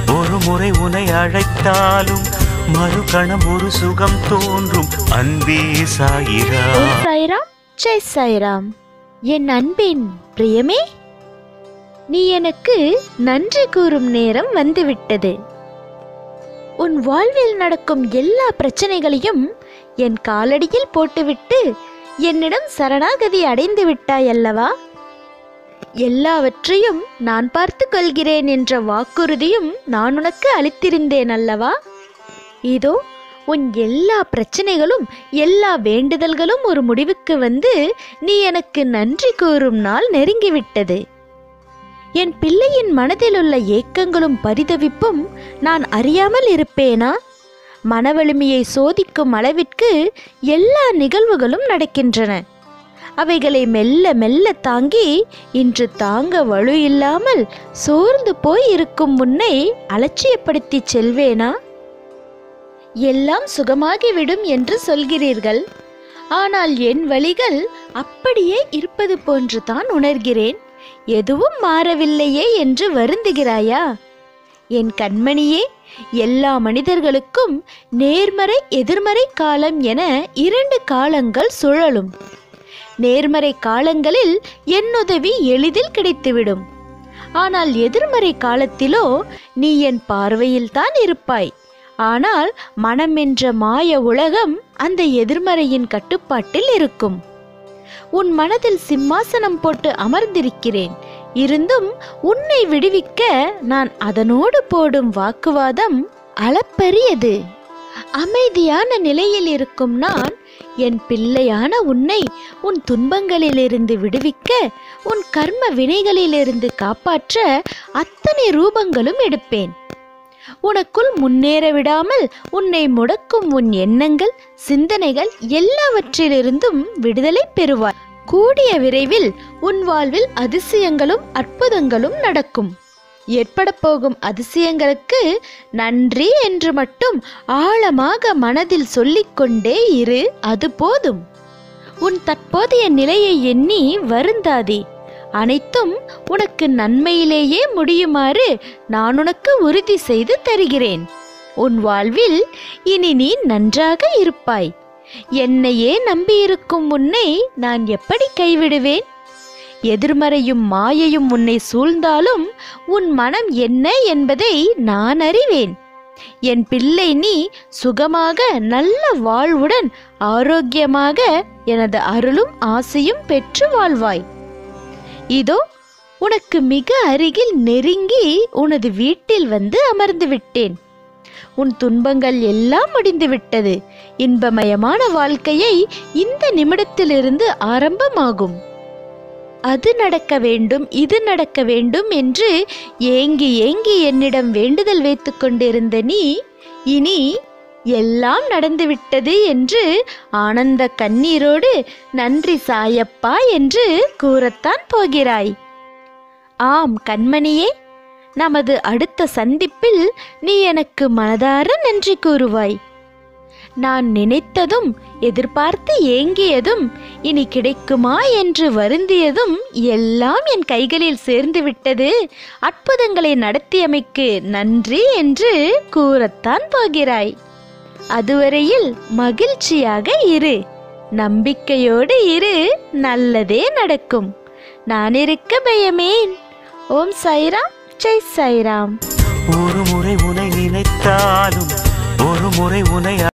ஒரு முறை உன்னை அழைத்தாலும் மறுகணம் ஒரு சுகம் தோன்றும் அன்பே சாயிரா ஓம் சாய்ராம் ஜெய் சாய்ராம் என் அன்பின் பிரியமே நீ எனக்கு நன்றி கூறும் நேரம் வந்துவிட்டது உன் வாழ்வில் நடக்கும் எல்லா பிரச்சனைகளையும் என் காலடியில் போட்டுவிட்டு என்னிடம் சரணாகதி அடைந்து விட்டாய் அல்லவா எல்லாவற்றையும் நான் பார்த்து கொள்கிறேன் என்ற வாக்குறுதியும் நான் உனக்கு அளித்திருந்தேன் அல்லவா இதோ உன் எல்லா பிரச்சனைகளும் எல்லா வேண்டுதல்களும் ஒரு முடிவுக்கு வந்து நீ எனக்கு நன்றி கூறும் நாள் நெருங்கிவிட்டது என் பிள்ளையின் மனதில் உள்ள ஏக்கங்களும் பரிதவிப்பும் நான் அறியாமல் இருப்பேனா மனவலிமையை சோதிக்கும் அளவிற்கு எல்லா நிகழ்வுகளும் நடக்கின்றன அவைகளை மெல்ல மெல்ல தாங்கி இன்று தாங்க வலு இல்லாமல் சோர்ந்து போய் இருக்கும் உன்னை அலட்சியப்படுத்தி செல்வேனா எல்லாம் சுகமாகிவிடும் என்று சொல்கிறீர்கள் ஆனால் என் வழிகள் அப்படியே இருப்பது போன்று தான் உணர்கிறேன் எதுவும் மாறவில்லையே என்று வருந்துகிறாயா என் கண்மணியே எல்லா மனிதர்களுக்கும் நேர்மறை எதிர்மறை காலம் என இரண்டு காலங்கள் சுழலும் நேர்மறை காலங்களில் என் உதவி எளிதில் கிடைத்துவிடும் ஆனால் எதிர்மறை காலத்திலோ நீ என் பார்வையில்தான் இருப்பாய் ஆனால் மனம் என்ற மாய உலகம் அந்த எதிர்மறையின் கட்டுப்பாட்டில் இருக்கும் உன் மனதில் சிம்மாசனம் போட்டு அமர்ந்திருக்கிறேன் இருந்தும் உன்னை விடுவிக்க நான் அதனோடு போடும் வாக்குவாதம் அளப்பரியது அமைதியான நிலையில் இருக்கும் நான் என் பிள்ளையான உன்னை உன் துன்பங்களிலிருந்து விடுவிக்க உன் கர்ம வினைகளிலிருந்து காப்பாற்ற அத்தனை ரூபங்களும் எடுப்பேன் உனக்குள் முன்னேற விடாமல் உன்னை முடக்கும் உன் எண்ணங்கள் சிந்தனைகள் எல்லாவற்றிலிருந்தும் விடுதலை பெறுவாய் கூடிய விரைவில் உன் வாழ்வில் அதிசயங்களும் அற்புதங்களும் நடக்கும் ஏற்பட போகும் அதிசயங்களுக்கு நன்றி என்று மட்டும் ஆழமாக மனதில் சொல்லிக்கொண்டே இரு அது போதும் உன் தற்போதைய நிலையை எண்ணி வருந்தாதே அனைத்தும் உனக்கு நன்மையிலேயே முடியுமாறு நான் உனக்கு உறுதி செய்து தருகிறேன் உன் வாழ்வில் இனி நீ நன்றாக இருப்பாய் என்னையே நம்பியிருக்கும் உன்னை நான் எப்படி கைவிடுவேன் எதிர்மறையும் மாயையும் உன்னை சூழ்ந்தாலும் உன் மனம் என்ன என்பதை நான் அறிவேன் என் பிள்ளை நீ சுகமாக நல்ல வாழ்வுடன் ஆரோக்கியமாக எனது அருளும் ஆசையும் பெற்று வாழ்வாய் இதோ உனக்கு மிக அருகில் நெருங்கி உனது வீட்டில் வந்து அமர்ந்து விட்டேன் உன் துன்பங்கள் எல்லாம் முடிந்து விட்டது இன்பமயமான வாழ்க்கையை இந்த நிமிடத்திலிருந்து ஆரம்பமாகும் அது நடக்க வேண்டும் இது நடக்க வேண்டும் என்று ஏங்கி ஏங்கி என்னிடம் வேண்டுதல் வைத்துக் கொண்டிருந்த நீ இனி எல்லாம் நடந்துவிட்டது என்று ஆனந்த கண்ணீரோடு நன்றி சாயப்பா என்று கூறத்தான் போகிறாய் ஆம் கண்மணியே நமது அடுத்த சந்திப்பில் நீ எனக்கு மனதார நன்றி கூறுவாய் நான் நினைத்ததும் எதிர்பார்த்து ஏங்கியதும் இனி கிடைக்குமா என்று வருந்தியதும் எல்லாம் என் கைகளில் சேர்ந்து விட்டது அற்புதங்களை நடத்தியமைக்கு நன்றி என்று கூறத்தான் போகிறாய் அதுவரையில் மகிழ்ச்சியாக இரு நம்பிக்கையோடு இரு நல்லதே நடக்கும் நான் இருக்க பயமேன் ஓம் சாய்ராம் ஜெய் சாய்ராம் ஒரு முறை உன்னை நினைத்தாலும் ஒரு முறை உன்னை